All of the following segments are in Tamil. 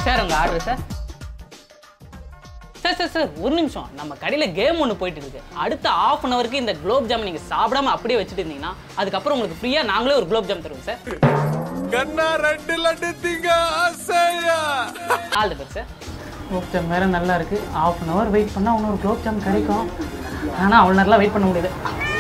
சார் உங்கள் order sir sir sir sir ஒரு நிமிஷம் நம்ம கடையில் கேம் ஒன்று போயிட்டு இருக்கு அடுத்த ஆஃப் அன் ஹவருக்கு இந்த குலோப் ஜாம் நீங்கள் சாப்பிடாம அப்படியே வச்சுட்டு இருந்தீங்கன்னா அதுக்கப்புறம் உங்களுக்கு ஃப்ரீயாக நாங்களே ஒரு குலோப் ஜாம் தருவோம் சார் கண்ணா ரெண்டு லட்டு திங்க ஆசையா all the best sir gulab jam வேறு நல்லா இருக்குது ஆஃப் அன் ஹவர் வெயிட் பண்ணால் இன்னொரு குலோப் ஜாம் கிடைக்கும் ஆனால் அவ்வளோ நேரம்லாம் வெயிட் பண்ண முடியாது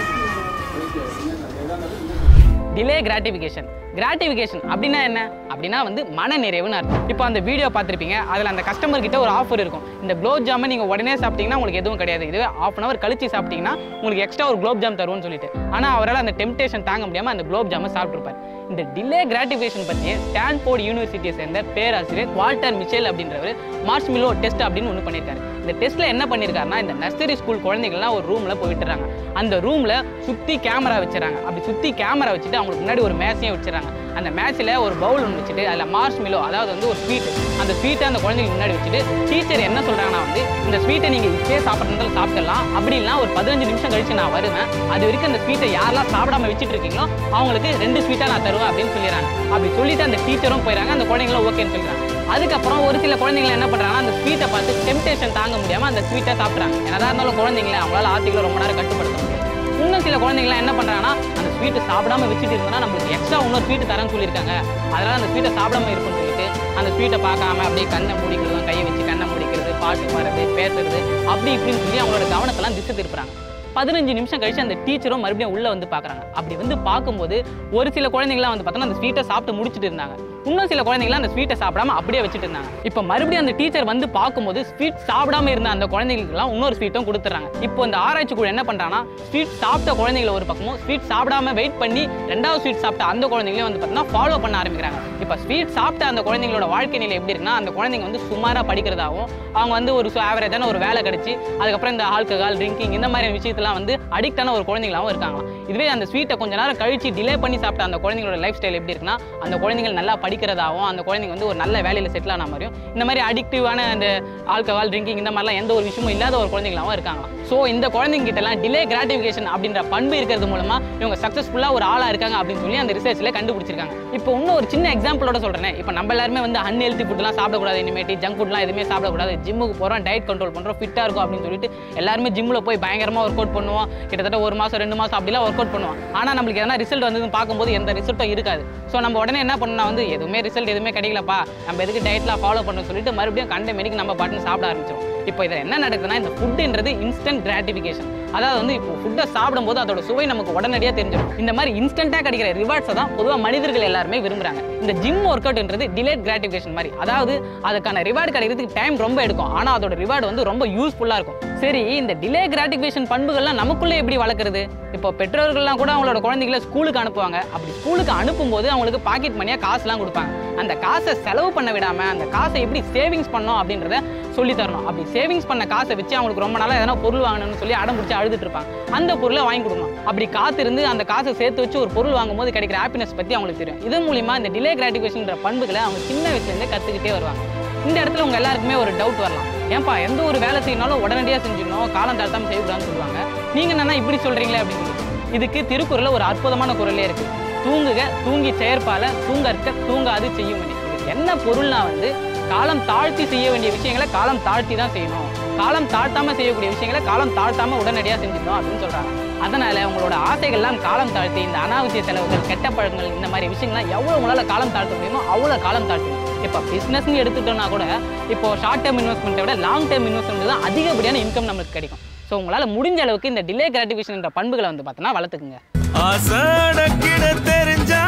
டிலே கிராட்டிஃபிகேஷன் கிராட்டிஃபிகேஷன் அப்படின்னா என்ன அப்படின்னா வந்து மன நிறைவுன்னு அர்த்தம் இப்போ அந்த வீடியோ பார்த்துருப்பீங்க அதில் அந்த கஸ்டமர் கிட்ட ஒரு ஆஃபர் இருக்கும் இந்த குலோப் ஜாமை நீங்கள் உடனே சாப்பிட்டீங்கன்னா உங்களுக்கு எதுவும் கிடையாது இதுவே ஆஃப் அன் ஹவர் கழிச்சு சாப்பிட்டீங்கன்னா உங்களுக்கு எக்ஸ்ட்ரா ஒரு குலோப் ஜாம் தருவோம்னு சொல்லிட்டு ஆனால் அவரால் அந்த டெம்டேஷன் தாங்க முடியாமல் அந்த குலோப் ஜாமை சாப்பிட்ருப்பார் இந்த டிலே கிராட்டிஃபிகேஷன் பற்றிய ஸ்டான்போர்ட் யூனிவர்சிட்டியை சேர்ந்த பேராசிரியர் வால்டர் மிச்சேல் அப்படின்றவர் மார்ச் மிலோ டெஸ்ட் அப்படின்னு ஒன்று பண்ணியிருக்காரு இந்த டெஸ்ட்டில் என்ன பண்ணியிருக்காருன்னா இந்த நர்சரி ஸ்கூல் குழந்தைகள்லாம் ஒரு ரூமில் போயிட்டுறாங்க அந்த ரூமில் சுற்றி கேமரா வச்சுறாங்க அப்படி சுற்றி கேமரா வச்சுட்டு அவங்களுக்கு முன்னாடி ஒரு மேசையும் வச்சுறாங்க அந்த மேட்ச்சில் ஒரு பவுல் ஒன்று வச்சுட்டு அதில் மார்ச் மிலோ அதாவது வந்து ஒரு ஸ்வீட் அந்த ஸ்வீட்டை அந்த குழந்தைங்களுக்கு முன்னாடி வச்சுட்டு டீச்சர் என்ன சொல்கிறாங்கன்னா வந்து இந்த ஸ்வீட்டை நீங்கள் இப்பயே சாப்பிட்றதாலும் சாப்பிடலாம் அப்படி இல்லைனா ஒரு பதினஞ்சு நிமிஷம் கழிச்சு நான் வருவேன் அது வரைக்கும் அந்த ஸ்வீட்டை யாரெல்லாம் சாப்பிடாம வச்சுட்டு இருக்கீங்களோ அவங்களுக்கு ரெண்டு ஸ்வீட்டாக நான் தருவேன் அப்படின்னு சொல்லிடுறாங்க அப்படி சொல்லிட்டு அந்த டீச்சரும் போயிடறாங்க அந்த குழந்தைங்களும் ஓகேன்னு சொல்லிடுறாங்க அதுக்கப்புறம் ஒரு சில குழந்தைங்க என்ன பண்ணுறாங்கன்னா அந்த ஸ்வீட்டை பார்த்து டெம்டேஷன் தாங்க முடியாமல் அந்த ஸ்வீட்டை சாப்பிட்றாங்க என்னதான் இருந்தாலும் குழந்தைங்கள அவங்களால ஆசைகளை ரொம்ப நேரம் கட்டுப்படுத்த முடியாது இன்னும் சில குழந்தைங்களாம் என்ன பண்ணுறாங்கன்னா அந்த ஸ்வீட்டை சாப்பிடாம வச்சுட்டு இருந்தா நம்மளுக்கு எக்ஸ்ட்ரா இன்னொரு ஸ்வீட்டு தரேன்னு சொல்லியிருக்காங்க அதனால் அந்த ஸ்வீட்டை சாப்பிடாம இருக்கும்னு சொல்லிட்டு அந்த ஸ்வீட்டை பார்க்காம அப்படியே கண்ணை முடிக்கிறதும் கையை வச்சு கண்ணை முடிக்கிறது பாட்டு பாடுறது பேசுறது அப்படி இப்படின்னு சொல்லி அவங்களோட கவனத்தெல்லாம் திசை திருப்புறாங்க பதினஞ்சு நிமிஷம் கழிச்சு அந்த டீச்சரும் மறுபடியும் உள்ள வந்து பார்க்குறாங்க அப்படி வந்து பார்க்கும்போது ஒரு சில குழந்தைங்களாம் வந்து பார்த்தோன்னா அந்த ஸ்வீட்டை சாப்பிட்டு முடிச்சிட்டு இருந்தாங்க இன்னும் சில குழந்தைங்களாம் அந்த ஸ்வீட்டை சாப்பிடாம அப்படியே வச்சுட்டு இருந்தாங்க இப்போ மறுபடியும் அந்த டீச்சர் வந்து பார்க்கும்போது ஸ்வீட் சாப்பிடாம இருந்த அந்த குழந்தைங்களுக்குலாம் இன்னொரு ஸ்வீட்டும் கொடுத்துறாங்க இப்போ இந்த ஆராய்ச்சி குழு என்ன பண்றாங்கன்னா ஸ்வீட் சாப்பிட்ட குழந்தைகளை ஒரு பக்கமும் ஸ்வீட் சாப்பிடாம வெயிட் பண்ணி ரெண்டாவது ஸ்வீட் சாப்பிட்ட அந்த குழந்தைங்களையும் வந்து பார்த்தீங்கன்னா ஃபாலோ பண்ண ஆரம்பிக்கிறாங்க இப்போ ஸ்வீட் சாப்பிட்ட அந்த குழந்தைங்களோட வாழ்க்கை நிலை எப்படி இருக்குன்னா அந்த குழந்தைங்க வந்து சுமாராக படிக்கிறதாகவும் அவங்க வந்து ஒரு ஆவரேஜான ஒரு வேலை கிடைச்சி அதுக்கப்புறம் இந்த ஆல்கஹால் ட்ரிங்கிங் இந்த மாதிரியான விஷயத்தெல்லாம் வந்து அடிக்டான ஒரு குழந்தைங்களாகவும் இருக்காங்களாம் இதுவே அந்த ஸ்வீட்டை கொஞ்ச நேரம் கழிச்சு டிலே பண்ணி சாப்பிட்ட அந்த குழந்தைங்களோட லைஃப் ஸ்டைல் எப்படி இருக்குன்னா அந்த குழந்தைகள் நல்லா படிக்கிறதாகவும் அந்த குழந்தைங்க வந்து ஒரு நல்ல வேலையில் செட்டில் ஆன மாதிரியும் இந்த மாதிரி அடிக்டிவான அந்த ஆல்கஹால் ட்ரிங்கிங் இந்த மாதிரிலாம் எந்த ஒரு விஷயமும் இல்லாத ஒரு குழந்தைங்களாகவும் இருக்காங்களாம் ஸோ இந்த குழந்தைங்க கிட்டலாம் டிலே கிராட்டிஃபிகேஷன் அப்படின்ற பண்பு இருக்கிறது மூலமா இவங்க சக்ஸஸ்ஃபுல்லாக ஒரு ஆளாக இருக்காங்க அப்படின்னு சொல்லி அந்த ரிசர்ச்சில் கண்டுபிடிச்சிருக்காங்க இப்போ இன்னும் ஒரு சின்ன எக்ஸாம்பிளோட சொல்கிறேன் இப்போ நம்ம எல்லாருமே வந்து அன்ஹெல்த்தி ஃபுட்லாம் சாப்பிடக்கூடாது இனிமேட்டு ஜங்க் ஃபுட்லாம் எதுவுமே சாப்பிடக்கூடாது ஜிம்முக்கு போகிறோம் டயட் கண்ட்ரோல் பண்ணுறோம் ஃபிட்டாக இருக்கும் அப்படின்னு சொல்லிட்டு எல்லாருமே ஜிம்மில் போய் பயங்கரமாக ஒர்க் அவுட் பண்ணுவோம் கிட்டத்தட்ட ஒரு மாதம் ரெண்டு மாதம் அப்படிலாம் ஒர்க் அவுட் பண்ணுவோம் ஆனால் நம்மளுக்கு எதனா ரிசல்ட் வந்ததுன்னு பார்க்கும்போது எந்த ரிசல்ட்டும் இருக்காது ஸோ நம்ம உடனே என்ன பண்ணணும் வந்து எதுவுமே ரிசல்ட் எதுவுமே கிடைக்கலப்பா நம்ம எதுக்கு டயட்லாம் ஃபாலோ பண்ணணும் சொல்லிட்டு மறுபடியும் கண்ட மெனிக்கு நம்ம பாட்டுன்னு சாப்பிட ஆரம்பிச்சிடும் இப்போ இதில் என்ன நடக்குதுன்னா இந்த ஃபுட்டுன்றது இன்ஸ்டன்ட் கிராட்டிஃபிகேஷன் அதாவது வந்து இப்போ ஃபுட்டை சாப்பிடும்போது அதோட சுவை நமக்கு உடனடியாக தெரிஞ்சிடும் இந்த மாதிரி இன்ஸ்டன்ட்டாக கிடைக்கிற ரிவார்ட்ஸை தான் பொதுவாக மனிதர்கள் எல்லாருமே விரும்புறாங்க இந்த ஜிம் ஒர்க் அவுட்ன்றது டிலேட் கிராட்டிஃபிகேஷன் மாதிரி அதாவது அதுக்கான ரிவார்டு கிடைக்கிறதுக்கு டைம் ரொம்ப எடுக்கும் ஆனால் அதோட ரிவார்டு வந்து ரொம்ப யூஸ்ஃபுல்லாக இருக்கும் சரி இந்த டிலே கிராட்டிஃபிகேஷன் பண்புகள்லாம் நமக்குள்ளே எப்படி வளர்க்குறது இப்போ பெற்றோர்கள்லாம் கூட அவங்களோட குழந்தைகளை ஸ்கூலுக்கு அனுப்புவாங்க அப்படி ஸ்கூலுக்கு அனுப்பும்போது அவங்களுக்கு பாக்கெட் மணியாக காசுலாம் கொடுப்பாங்க அந்த காசை செலவு பண்ண விடாமல் அந்த காசை எப்படி சேவிங்ஸ் பண்ணோம் அப்படின்றத சொல்லி தரணும் அப்படி சேவிங்ஸ் பண்ண காசை வச்சு அவங்களுக்கு ரொம்ப நாளாக எதனா பொருள் வாங்கணும்னு சொல்லி அடம் பிடிச்சி அழுதுட்டு இருப்பாங்க அந்த பொருளை வாங்கி கொடுக்கணும் அப்படி காத்திருந்து அந்த காசை சேர்த்து வச்சு ஒரு பொருள் வாங்கும்போது கிடைக்கிற ஹாப்பினஸ் பற்றி அவங்களுக்கு தெரியும் இதன் மூலியமா இந்த டிலே கிராட்டிஃபிகேஷன்ற பண்புகளை அவங்க சின்ன வயசுலேருந்தே கற்றுக்கிட்டே வருவாங்க இந்த இடத்துல உங்க எல்லாருக்குமே ஒரு டவுட் வரலாம் ஏன்பா எந்த ஒரு வேலை செய்யணும் உடனடியாக செஞ்சிடணும் காலம் தாழ்த்தாம செய்யக்கூடாதுன்னு சொல்லுவாங்க நீங்க என்னன்னா இப்படி சொல்றீங்களே அப்படின்னு சொல்லி. இதுக்கு திருக்குறள்ல ஒரு அற்புதமான குரலே இருக்கு தூங்குக தூங்கி செயற்பால தூங்கற்க தூங்காது செய்யும் வினை. இதுக்கு என்ன பொருள்னா வந்து காலம் தாழ்த்தி செய்ய வேண்டிய விஷயங்களை காலம் தாழ்த்தி தான் செய்யணும் காலம் தாழ்த்தாம செய்யக்கூடிய விஷயங்களை காலம் தாழ்த்தாம உடனடியாக செஞ்சிடணும் அப்படின்னு சொல்றாங்க அதனால உங்களோட ஆசைகள்லாம் காலம் தாழ்த்தி இந்த அனாவசிய செலவுகள் கெட்ட பழக்கங்கள் இந்த மாதிரி விஷயங்கள்லாம் எவ்வளவு உங்களால காலம் தாழ்த்த முடியுமோ அவ்வளோ காலம் தாழ்த்தணும் இப்போ பிஸ்னஸ்னு எடுத்துட்டோம்னா கூட இப்போ ஷார்ட் டேர்ம் இன்வெஸ்ட்மெண்ட்டை விட லாங் டேர்ம் இன்வெஸ்ட்மெண்ட் தான் அதிகப்படியான இன்கம் நம்மளுக்கு கிடைக்கும் ஸோ உங்களால் முடிஞ்ச அளவுக்கு இந்த டிலே கிராட்டிஃபிகேஷன் என்ற பண்புகளை வந்து பார்த்தோன்னா வளர்த்துக்குங்க ஆசடக்கிட தெரிஞ்சா